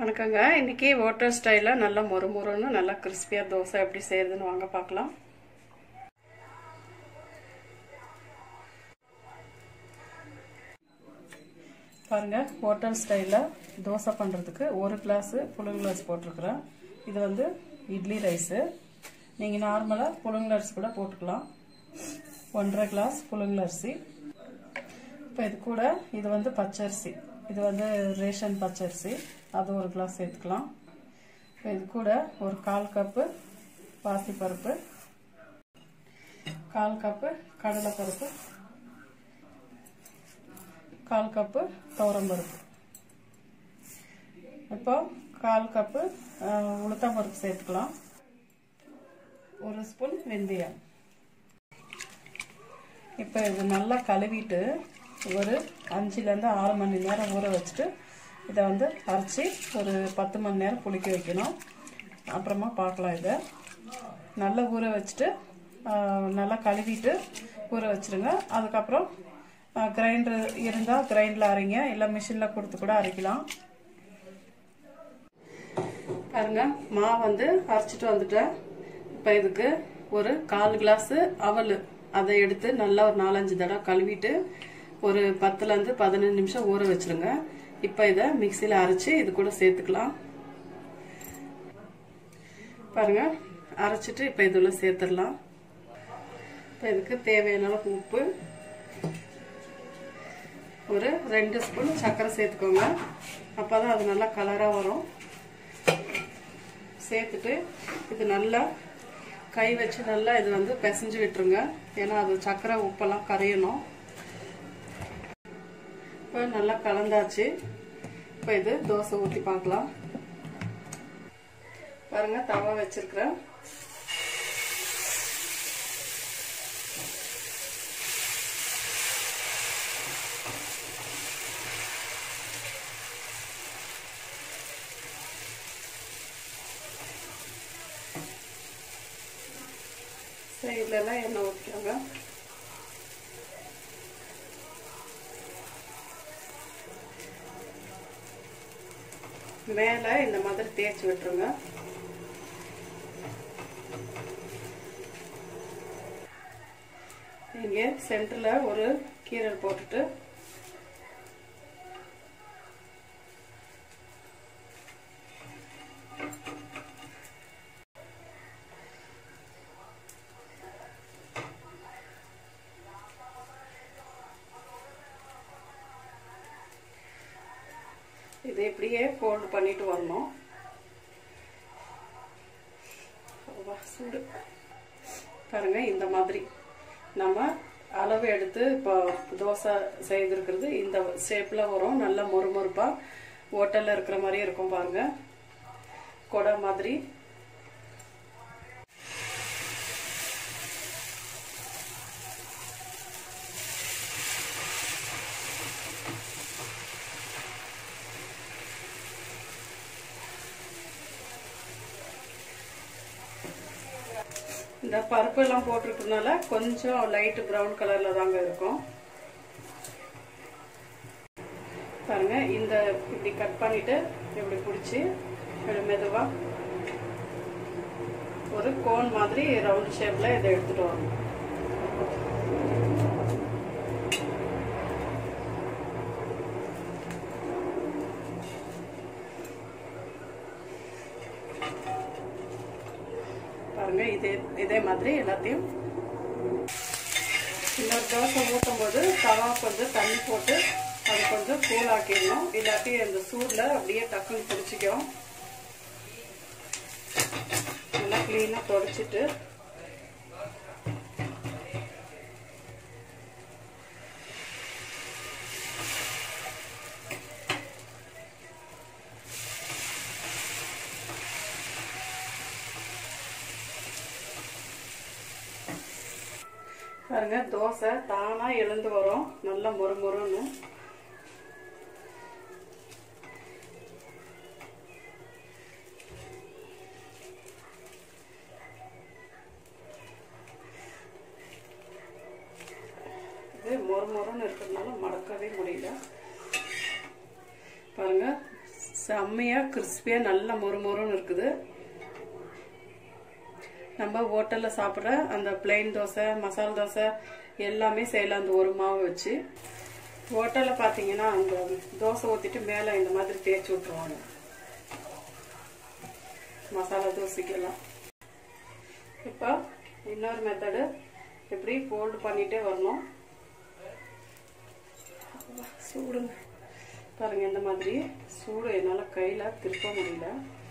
வணக்கங்க இன்னைக்கு ஹோட்டல் ஸ்டைலில் நல்லா மொறு மொறுன்னு நல்லா கிறிஸ்பியாக தோசை எப்படி செய்யறதுன்னு வாங்க பார்க்கலாம் பாருங்க ஹோட்டல் ஸ்டைலில் தோசை பண்ணுறதுக்கு ஒரு கிளாஸு புழுங்கலரிசி போட்டிருக்கிறேன் இது வந்து இட்லி ரைஸு நீங்கள் நார்மலாக புழுங்கலரிசி கூட போட்டுக்கலாம் ஒன்றரை கிளாஸ் புழுங்கலரிசி இப்போ இது கூட இது வந்து பச்சரிசி இது வந்து ரேஷன் பச்சரிசி அது ஒரு கிளாஸ் சேர்த்துக்கலாம் இப்போ இது கூட ஒரு கால் கப்பு பாசிப்பருப்பு கால் கப்பு கடலைப்பருப்பு கால் கப்பு துவரம்பருப்பு இப்போ கால் கப்பு உளுத்தம்பருப்பு சேர்த்துக்கலாம் ஒரு ஸ்பூன் வெந்தயம் இப்போ இது நல்லா கழுவிட்டு ஒரு அஞ்சுலேருந்து ஆறு மணி நேரம் ஊற வச்சுட்டு இதை வந்து அரைச்சி ஒரு பத்து மணி நேரம் புளிக்க வைக்கணும் அப்புறமா பார்க்கலாம் இதை நல்லா ஊற வச்சுட்டு நல்லா கழுவிட்டு ஊற வச்சுருங்க அதுக்கப்புறம் கிரைண்டர் இருந்தால் கிரைண்டில் அரைங்க இல்லை மிஷினில் கொடுத்து கூட அரைக்கலாம் பாருங்க மாவு வந்து அரைச்சிட்டு வந்துட்டேன் இப்போ இதுக்கு ஒரு கால் கிளாஸு அவல் அதை எடுத்து நல்லா ஒரு நாலஞ்சு தடவை கழுவிட்டு ஒரு பத்துலேருந்து பதினஞ்சு நிமிஷம் ஊற வச்சிருங்க இப்போ இதை மிக்சியில் அரைச்சி இது கூட சேர்த்துக்கலாம் பாருங்க அரைச்சிட்டு இப்போ இதில் சேர்த்துடலாம் இப்போ இதுக்கு தேவையான அளவுக்கு உப்பு ஒரு ரெண்டு ஸ்பூன் சர்க்கரை சேர்த்துக்கோங்க அப்போ தான் அது நல்லா கலராக வரும் சேர்த்துட்டு இது நல்லா கை வச்சு நல்லா இது வந்து பிசைஞ்சு விட்டுருங்க ஏன்னா அது சர்க்கரை உப்பெல்லாம் கரையணும் இப்போ நல்லா கலந்தாச்சு இப்போ இது தோசை ஊற்றி பார்க்கலாம் பாருங்க தவா வச்சிருக்கிறேன் சைட்லலாம் எண்ணெய் ஊற்றிக்கோங்க மேலே இந்த மாதிரி தேய்ச்சி விட்டுருங்க இங்கே சென்டரில் ஒரு கீரல் போட்டுட்டு இது இப்படியே ஃபோல்டு பண்ணிட்டு வரணும் சூடு பாருங்க இந்த மாதிரி நம்ம அளவு எடுத்து இப்போ தோசை செய்திருக்கிறது இந்த ஷேப்பில் வரும் நல்லா மொறுமொறுப்பாக ஹோட்டலில் இருக்கிற மாதிரியே இருக்கும் பாருங்க கொடை மாதிரி இந்த பருப்பு எல்லாம் போட்டிருக்கனால கொஞ்சம் லைட் ப்ரௌன் கலர்ல தாங்க இருக்கும் பாருங்க இந்த இப்படி கட் பண்ணிட்டு இப்படி பிடிச்சி மெதுவா ஒரு கோன் மாதிரி ரவுண்ட் ஷேப்ல இதை எடுத்துட்டு வரணும் பாருங்க இதே இதே மாதிரி எல்லாத்தையும் இன்னொரு தோசை ஊற்றும் போது தவா கொஞ்சம் தண்ணி போட்டு அதை கொஞ்சம் கூலாக்கிடணும் இல்லாட்டி அந்த சூடில் அப்படியே டக்குன்னு பிடிச்சிக்கும் நல்லா க்ளீனாக தொடச்சிட்டு பாருங்க தோசை தானா எழுந்து வரும் நல்லா மொறு மொறுன்னு இது மொறு மொறுன்னு இருக்கிறதுனால மடக்கவே முடியல பாருங்க செம்மையாக கிறிஸ்பியாக நல்ல மொறு மொறுன்னு இருக்குது நம்ம ஹோட்டலில் சாப்பிட்ற அந்த பிளெயின் தோசை மசாலா தோசை எல்லாமே செய்யலாம் அந்த ஒரு மாவு வச்சு ஹோட்டலில் பார்த்தீங்கன்னா அந்த தோசை ஊற்றிட்டு மேலே இந்த மாதிரி தேய்ச்சி விட்ருவாங்க மசாலா தோசைக்கெல்லாம் இப்போ இன்னொரு மெத்தடு எப்படி ஃபோல்டு பண்ணிகிட்டே வரணும் சூடுங்க பாருங்க இந்த மாதிரி சூடு என்னால் கையில் திருப்ப முடியல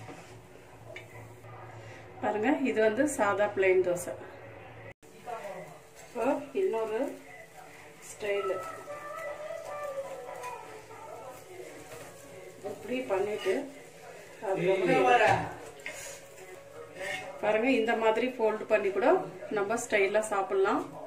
பாருங்க இது வந்து சாதா பிளெயின் தோசை இப்போ இன்னொரு ஸ்டைலு இப்படி பண்ணிட்டு அதுக்கப்புறம் பாருங்க இந்த மாதிரி ஃபோல்டு பண்ணி கூட நம்ம ஸ்டைலாக சாப்பிட்லாம்